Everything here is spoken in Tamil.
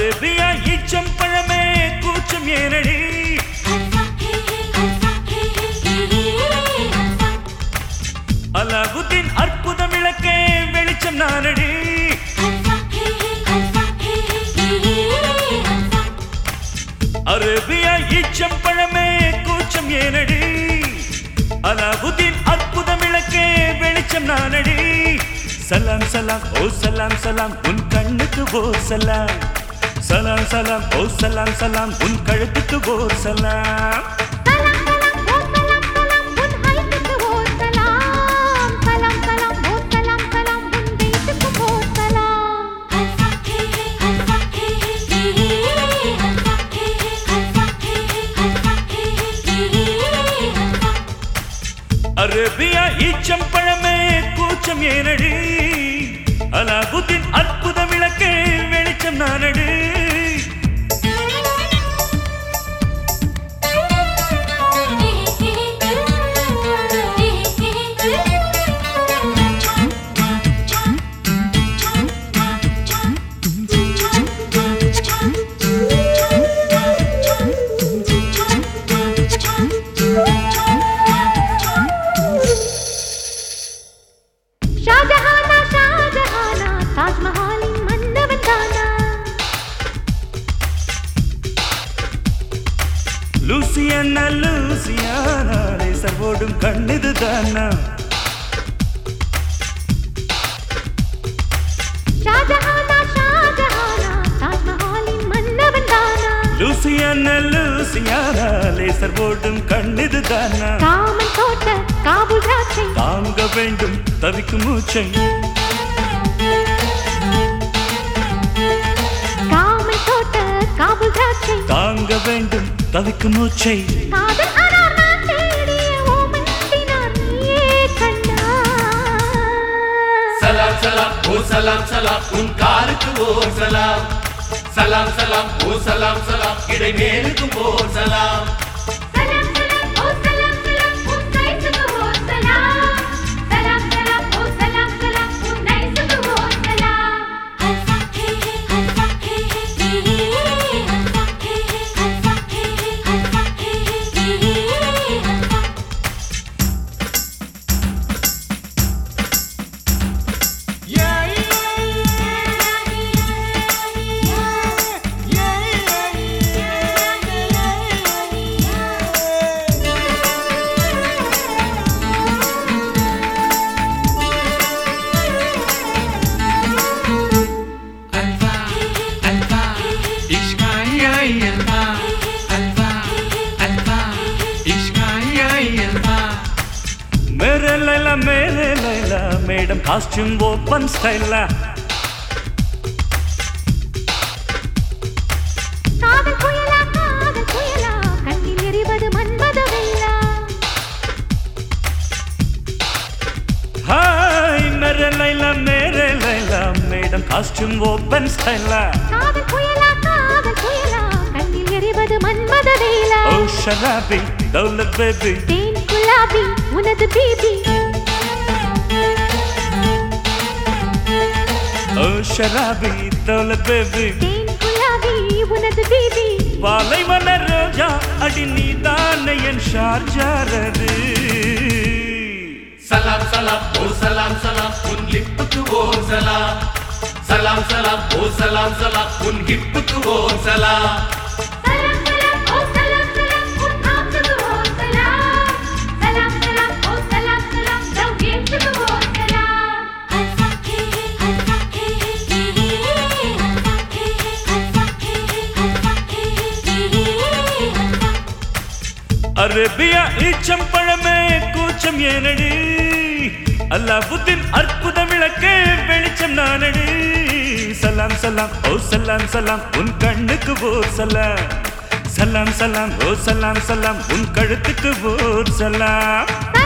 அரேபியா ஈச்சம் பழமே கூச்சம் ஏனடி அலாவுதீன் அற்புத விளக்கே வெளிச்சம் நானடி அரேபியா ஈச்சம் பழமே கூச்சம் ஏனடி அலாவுதீன் அற்புத விளக்கே வெளிச்சம் நானடி சலாம் சலாம் ஓ சலாம் சலாம் உன் கண்ணுக்கு ஓர் சலாம் சலாம் சலாம் ஓ சலாம் சலாம் உன் கழுத்துக்கு ஓர் சலாம் அரேபியா ஈச்சம் பழமே கூச்சம் ஏனடி அலாவுதீன் அற்புத விளக்கே வெளிச்சம் நானடி ஷாஜஹானா ஷாஜஹானா தாஜ்மஹாலின் மன்னவன் தானா லூசியானா லூசியானா லேசர் ஓடும் கண்ணிது தானா ஷாஜஹானா ஷாஜஹானா தாஜ்மஹாலின் மன்னவன் தானா லூசியானா லூசியானா லேசர் ஓடும் கண்ணிது தானா காமன் தோட்ட காபுல் ராட்சை தாங்க வேண்டும் தவிக்கும் மூச்சை காமன் தோட்ட காபுல் ராட்சை தாங்க வேண்டும் தவிக்கும் மூச்சை காதல் அனார் நான் தேடிய ஓமன் தினார் நீயே கண்ணா சலாம் சலாம் ஓ சலாம் சலாம் உன் காலுக்கு ஓர் சலாம் சலாம் சலாம் ஓ சலாம் சலாம் இடை மேலுக்கும் ஓர் சலாம் சலாம் சலாம் ஓ சலாம் சலாம் உன் கைசுக்கு ஓ சலாம் சலாம் சலாம் ஓ சலாம் சலாம் உன் நைசுக்கு ஓ சலாம் அல்வா அல்வா இஷ்காயாய் அல்வா அல்வா அல்வா இஷ்காயாய் அல்வா மேரே லைலா மேரே லைலா மேடம் காஸ்டியூம் ஓப்பன் ஸ்டைலா காதல் புயலா காதல் புயலா கண்ணில் எரிவது மன்மத வெள்ளா ஹாய் மேரே லைலா மேரே லைலா மேடம் காஸ்டியூம் ஓப்பன் ஸ்டைலா காதல் புயலா காதல் புயலா கண்ணில் எரிவது மன்மத வேலா ஓ ஷராபி தௌலத் பேபி தேன் குலாபி உனது பீபி ஓ ஷராபி தௌலத் பேபி தேன் குலாபி உனது பீபி பாலைவன ரோஜா அடி நீதானே என் ஷார்ஜாரது சலாம் சலாம் ஓ சலாம் சலாம் உன் லிப்புக்கு ஓர் சலாம் சலாம் சலாம் ஓ சலாம் சலாம் உன் ஹிப்புக்கு ஓர் சலாம் சலாம் சலாம் ஓ சலாம் சலாம் உன் ஆத்துக்கு ஓ சலாம் சலாம் சலாம் ஓ சலாம் சலாம் தௌஹீதுக்கு ஓ சலாம் அரேபியா ஈச்சம் பழமே கூச்சம் ஏனடி அல்லாவுதீன் அற்புத விளக்கே வெளிச்சம் நானடி சலாம் சலாம் ஓ சலாம் சலாம் உன் கண்ணுக்கு ஓர் சலாம் சலாம் சலாம் ஓ சலாம் சலாம் உன் கழுத்துக்கு ஓர் சலாம்